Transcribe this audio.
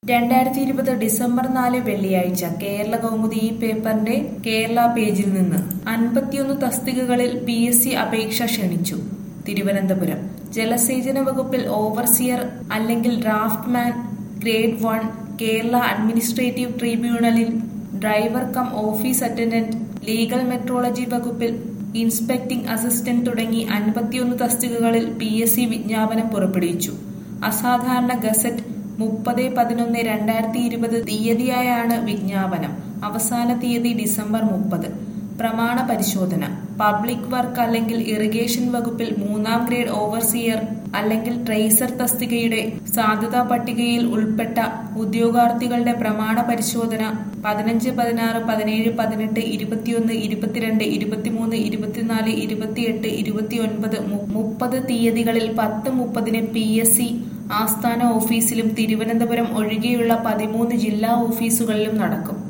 രണ്ടായിരത്തി ഇരുപത് ഡിസംബർ നാല് വെള്ളിയാഴ്ച കേരള കൗമുദി ഈ പേപ്പറിന്റെ കേരള പേജിൽ നിന്ന് അൻപത്തിയൊന്ന് തസ്തികകളിൽ പി എസ് സി അപേക്ഷ ക്ഷണിച്ചു തിരുവനന്തപുരം ജലസേചന വകുപ്പിൽ ഓവർസിയർ അല്ലെങ്കിൽ draftsman grade one Kerala administrative ട്രിബ്യൂണലിൽ driver cum office attendant legal metrology വകുപ്പിൽ ഇൻസ്പെക്ടിംഗ് അസിസ്റ്റന്റ് തുടങ്ങി അൻപത്തിയൊന്ന് തസ്തികകളിൽ പി എസ് സി വിജ്ഞാപനം പുറപ്പെടുവിച്ചു അസാധാരണ ഗസറ്റ് മുപ്പത് പതിനൊന്ന് രണ്ടായിരത്തി ഇരുപത് തീയതിയായാണ് വിജ്ഞാപനം അവസാന തീയതി ഡിസംബർ മുപ്പത് പ്രമാണ പരിശോധന പബ്ലിക് വർക്ക് അല്ലെങ്കിൽ ഇറിഗേഷൻ വകുപ്പിൽ മൂന്നാം ഗ്രേഡ് ഓവർസിയർ അല്ലെങ്കിൽ ട്രേസർ തസ്തികയുടെ സാധ്യതാ പട്ടികയിൽ ഉൾപ്പെട്ട ഉദ്യോഗാർത്ഥികളുടെ പ്രമാണ പരിശോധന പതിനഞ്ച് പതിനാറ് പതിനേഴ് പതിനെട്ട് ഇരുപത്തിയൊന്ന് ഇരുപത്തിരണ്ട് ഇരുപത്തിമൂന്ന് ഇരുപത്തിനാല് ഇരുപത്തിയെട്ട് ഇരുപത്തിയൊൻപത് മു- മുപ്പത് തീയതികളിൽ പത്ത് മുപ്പതിന് പി എസ് സി ആസ്ഥാന ഓഫീസിലും തിരുവനന്തപുരം ഒഴികെയുള്ള പതിമൂന്ന് ജില്ലാ ഓഫീസുകളിലും നടക്കും